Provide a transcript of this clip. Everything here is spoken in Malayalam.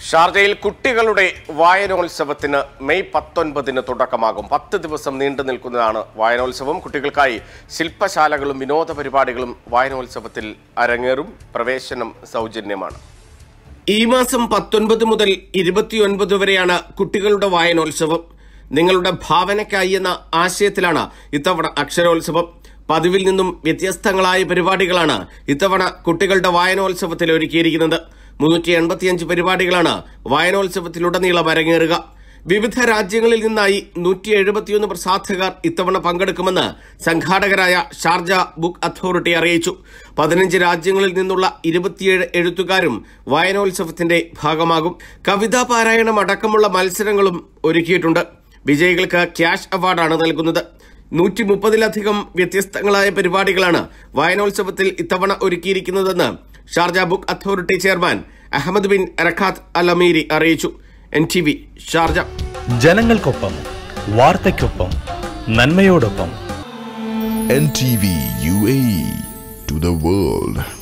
ഷാർജയിൽ കുട്ടികളുടെ വായനോത്സവത്തിന് മെയ് പത്തൊൻപതിന് തുടക്കമാകും പത്ത് ദിവസം നീണ്ടു നിൽക്കുന്നതാണ് വായനോത്സവം കുട്ടികൾക്കായി ശില്പശാലകളും വിനോദ പരിപാടികളും വായനോത്സവത്തിൽ അരങ്ങേറും പ്രവേശനം സൗജന്യമാണ് ഈ മാസം പത്തൊൻപത് മുതൽ ഇരുപത്തിയൊൻപത് വരെയാണ് കുട്ടികളുടെ വായനോത്സവം നിങ്ങളുടെ ഭാവനയ്ക്കായി എന്ന ആശയത്തിലാണ് ഇത്തവണ അക്ഷരോത്സവം പതിവിൽ നിന്നും വ്യത്യസ്തങ്ങളായ പരിപാടികളാണ് ഇത്തവണ കുട്ടികളുടെ വായനോത്സവത്തിൽ ഒരുക്കിയിരിക്കുന്നത് മുന്നൂറ്റി എൺപത്തിയഞ്ച് പരിപാടികളാണ് വായനോത്സവത്തിലുടനീളം അരങ്ങേറുക വിവിധ രാജ്യങ്ങളിൽ നിന്നായി നൂറ്റി എഴുപത്തിയൊന്ന് പ്രസാധകർ ഇത്തവണ പങ്കെടുക്കുമെന്ന് സംഘാടകരായ ഷാർജ ബുക്ക് അതോറിറ്റി അറിയിച്ചു പതിനഞ്ച് രാജ്യങ്ങളിൽ നിന്നുള്ള ഇരുപത്തിയേഴ് എഴുത്തുകാരും വായനോത്സവത്തിന്റെ ഭാഗമാകും കവിതാ പാരായണം അടക്കമുള്ള മത്സരങ്ങളും ഒരുക്കിയിട്ടുണ്ട് വിജയികൾക്ക് ക്യാഷ് അവാർഡാണ് നൽകുന്നത് നൂറ്റി മുപ്പതിലധികം വ്യത്യസ്തങ്ങളായ പരിപാടികളാണ് വായനോത്സവത്തിൽ ഇത്തവണ ഒരുക്കിയിരിക്കുന്നതെന്ന് Sharjah book authority chairman Ahmed bin Rakkad Al Ameri അറിയിച്ചു എൻ ടി വി ഷാർജ ജനങ്ങൾക്കൊപ്പം വാർത്തയ്ക്കൊപ്പം നന്മയോടൊപ്പം NTV UAE to the world.